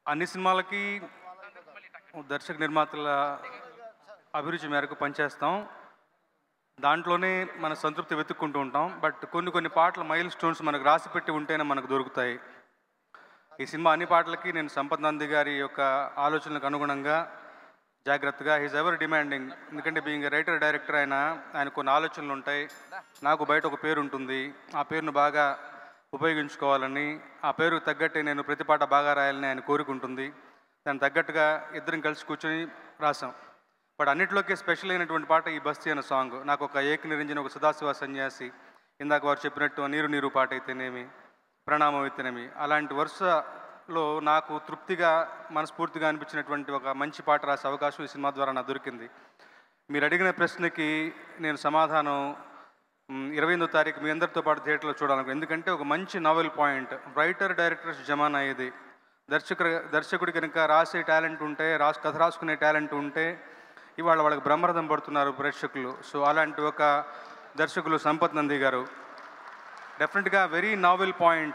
అన్ని సినిమాలకి దర్శక నిర్మాతల అభిరుచి మేరకు పనిచేస్తాం దాంట్లోనే మన సంతృప్తి వెతుక్కుంటూ ఉంటాం బట్ కొన్ని కొన్ని పాటలు మైల్ స్టోన్స్ మనకు రాసి పెట్టి ఉంటేనే మనకు దొరుకుతాయి ఈ సినిమా అన్ని పాటలకి నేను సంపత్ నంది గారి యొక్క ఆలోచనలకు అనుగుణంగా జాగ్రత్తగా హీజ్ ఎవర్ డిమాండింగ్ ఎందుకంటే బీయింగ్ రైటర్ డైరెక్టర్ ఆయన ఆయన కొన్ని ఆలోచనలు ఉంటాయి నాకు బయట ఒక పేరు ఉంటుంది ఆ పేరును బాగా ఉపయోగించుకోవాలని ఆ పేరు తగ్గట్టే నేను ప్రతి పాట బాగా రాయాలని ఆయన కోరుకుంటుంది దానికి తగ్గట్టుగా ఇద్దరం కలిసి కూర్చొని రాసాం బట్ అన్నిటిలోకి స్పెషల్ అయినటువంటి పాట ఈ బస్తీ అనే సాంగ్ నాకు ఒక ఏక నిరంజన ఒక సదాశివ సన్యాసి ఇందాక వారు చెప్పినట్టు నీరు నీరు పాట అయితేనేమి ప్రణామం అయితేనేమి అలాంటి వరుసలో నాకు తృప్తిగా మనస్ఫూర్తిగా అనిపించినటువంటి ఒక మంచి పాట రాసే అవకాశం ఈ సినిమా ద్వారా నాకు దొరికింది మీరు అడిగిన ప్రశ్నకి నేను సమాధానం మ్, ఇరవై ఎనిమిదో తారీఖు మీ అందరితో పాటు థియేటర్లో చూడాలను ఎందుకంటే ఒక మంచి నావెల్ పాయింట్ రైటర్ డైరెక్టర్స్ జమానా ఇది దర్శకుడు దర్శకుడి కనుక రాసే టాలెంట్ ఉంటే రాసు కథ రాసుకునే టాలెంట్ ఉంటే ఇవాళ వాళ్ళకి బ్రహ్మరథం పడుతున్నారు ప్రేక్షకులు సో అలాంటి ఒక దర్శకులు సంపత్ నంది గారు డెఫినెట్గా very novel point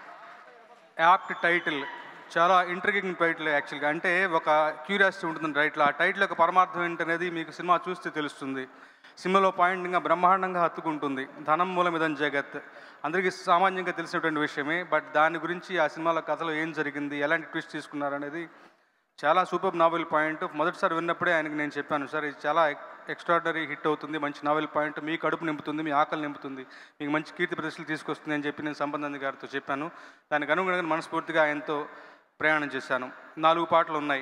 apt title చాలా ఇంట్రిగింగ్ టైటిల్ యాక్చువల్గా అంటే ఒక క్యూరియాసిటీ ఉంటుంది టైటిల్ ఆ టైటిల్ యొక్క పరమార్థం ఏంటనేది మీకు సినిమా చూస్తే తెలుస్తుంది సినిమాలో పాయింట్గా బ్రహ్మాండంగా హత్తుకుంటుంది ధనం మూలం ఇదం జగత్ అందరికీ సామాన్యంగా తెలిసినటువంటి విషయమే బట్ దాని గురించి ఆ సినిమాలో కథలో ఏం జరిగింది ఎలాంటి ట్విస్ట్ తీసుకున్నారు అనేది చాలా సూపర్ నావెల్ పాయింట్ మొదటిసారి విన్నప్పుడే ఆయనకి నేను చెప్పాను సార్ ఇది చాలా ఎక్స్ట్రాడనరీ హిట్ అవుతుంది మంచి నావెల్ పాయింట్ మీ కడుపు నింపుతుంది మీ ఆకలి నింపుతుంది మీకు మంచి కీర్తి ప్రదర్శనలు తీసుకొస్తుంది అని చెప్పి నేను సంబంధం గారితో చెప్పాను దానికి అనుగుణంగా మనస్ఫూర్తిగా ఆయనతో ప్రయాణం చేశాను నాలుగు పాటలు ఉన్నాయి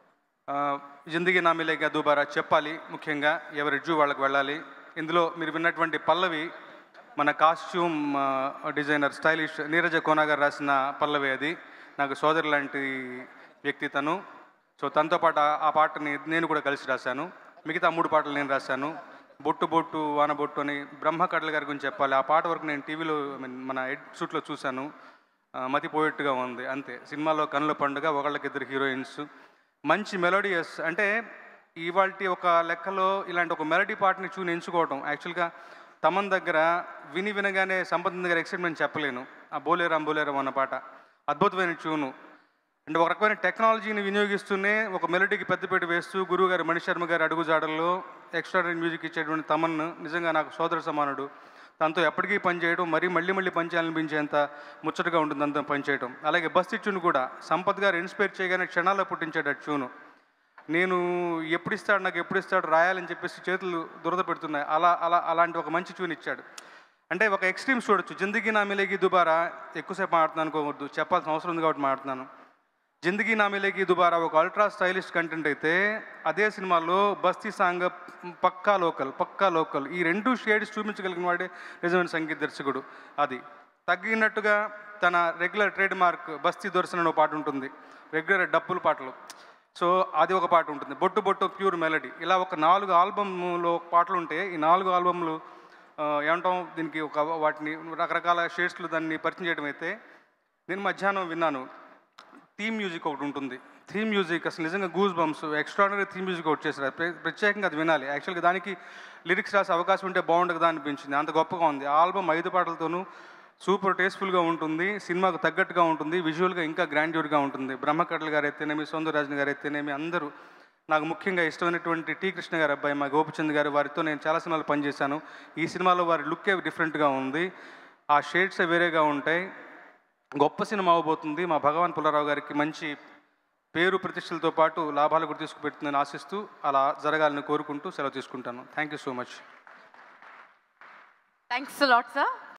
ఆ, జిందగీ నా మిలేగా దుబారా చెప్పాలి ముఖ్యంగా ఎవరి రిజ్యూ వాళ్ళకి వెళ్ళాలి ఇందులో మీరు విన్నటువంటి పల్లవి మన కాస్ట్యూమ్ ఆ, డిజైనర్ స్టైలిష్ నీరజ కోనా గారు రాసిన పల్లవి అది నాకు సోదరు లాంటి వ్యక్తి తను సో తనతో పాటు ఆ- ఆ పాటని నేను కూడా కలిసి రాశాను మిగతా మూడు పాటలు నేను రాశాను బొట్టు బొట్టు వాన బొట్టు అని బ్రహ్మ కడల గారి గురించి చెప్పాలి ఆ పాట వరకు నేను టీవీలో ఐ మీన్ మన ఎడ్ షూట్లో చూశాను ఆ, మతిపోయేట్టుగా ఉంది అంతే సినిమాలో కనుల పండుగ ఒకళ్ళకి ఇద్దరు హీరోయిన్స్ మంచి మెలోడియస్ అంటే ఇవాళ ఒక లెక్కలో ఇలాంటి ఒక మెలడీ పాటని చూని ఎంచుకోవటం యాక్చువల్గా తమన్ దగ్గర విని వినగానే సంపద దగ్గర ఎక్సైట్మెంట్ చెప్పలేను ఆ బోలేరాం బోలేరాం అన్న పాట అద్భుతమైన ట్యూను అంటే ఒక రకమైన టెక్నాలజీని వినియోగిస్తూనే ఒక మెలడీకి పెద్దపీట వేస్తూ గురువు గారు మణిశర్మ గారి అడుగుజాడల్లో ఎక్స్ట్రాడనరీ మ్యూజిక్ ఇచ్చేటువంటి తమన్ నిజంగా నాకు సోదర సమానుడు తనతో ఎప్పటికీ పనిచేయడం మరీ మళ్ళీ మళ్ళీ పనిచేయాలనిపించేంత ముచ్చటగా ఉంటుంది అంత పనిచేయడం అలాగే బస్ ట్యూన్ కూడా సంపత్ గారు ఇన్స్పైర్ చేయగానే క్షణాల్లో పుట్టించాడు ఆ ట్యూను నేను ఎప్పుడు ఇస్తాడు నాకు ఎప్పుడు ఇస్తాడు రాయాలని చెప్పేసి చేతులు దురద పెడుతున్నాయి అలా అలా అలాంటి ఒక మంచి ట్యూన్ ఇచ్చాడు అంటే ఒక ఎక్స్ట్రీమ్స్ చూడొచ్చు జిందగీ నా మిలేగి దుబారా ఎక్కువసేపు మాట్లాడుతున్నాను అనుకోవద్దు చెప్పాల్సిన అవసరం ఉంది కాబట్టి మాట్లాడుతున్నాను జిందగీ నా మిలేగి దుబారా ఒక అల్ట్రా స్టైలిష్ కంటెంట్ అయితే అదే సినిమాలో బస్తీ song Pakka local Pakka local ఈ రెండు షేడ్స్ చూపించగలిగిన వాడే నిజమైన సంగీత దర్శకుడు అది తగ్గినట్టుగా తన రెగ్యులర్ ట్రేడ్ మార్క్ బస్తీ దొరసన అనే పాట ఉంటుంది రెగ్యులర్ డప్పుల పాటలు సో అది ఒక పాట ఉంటుంది బొట్టు బొట్టు ప్యూర్ మెలడీ ఇలా ఒక నాలుగు ఆల్బమ్లో పాటలు ఉంటే ఈ నాలుగు ఆల్బమ్లు ఆ, ఏమంటాం దీనికి ఒక వాటిని రకరకాల షేడ్స్లో దాన్ని పరిచయం చేయడం అయితే నేను మధ్యాహ్నం విన్నాను థీమ్ మ్యూజిక్ ఒకటి ఉంటుంది థీమ్ మ్యూజిక్ అసలు నిజంగా goose bumps extraordinary theme music ఒకటి చేశారు ప్ర- ప్రత్యేకంగా అది వినాలి యాక్చువల్గా దానికి లిరిక్స్ రాసే అవకాశం ఉంటే బాగుండదు కదా అనిపించింది అంత గొప్పగా ఉంది ఆ ఆల్బమ్ ఐదు పాటలతోనూ సూపర్ టేస్ట్ఫుల్గా ఉంటుంది సినిమాకు తగ్గట్టుగా ఉంటుంది విజువల్గా ఇంకా గ్రాండ్యూర్గా ఉంటుంది బ్రహ్మకట్ల గారు అయితేనేమి సౌందరరాజన్ గారు అయితేనేమి అందరూ నాకు ముఖ్యంగా ఇష్టమైనటువంటి టీ కృష్ణ గారి అబ్బాయి మా గోపిచంద్ గారు వారితో నేను చాలా సినిమాలు పనిచేశాను ఈ సినిమాలో వారి లుక్కే డిఫరెంట్గా ఉంది ఆ షేడ్సే వేరేగా ఉంటాయి గొప్ప సినిమా అవబోతుంది మా భగవాన్ పుల్లారావు గారికి మంచి పేరు ప్రతిష్టలతో పాటు లాభాలు కూడా తీసుకుపెడుతుందని ఆశిస్తూ అలా జరగాలని కోరుకుంటూ సెలవు తీసుకుంటాను thank you so much thanks lot sir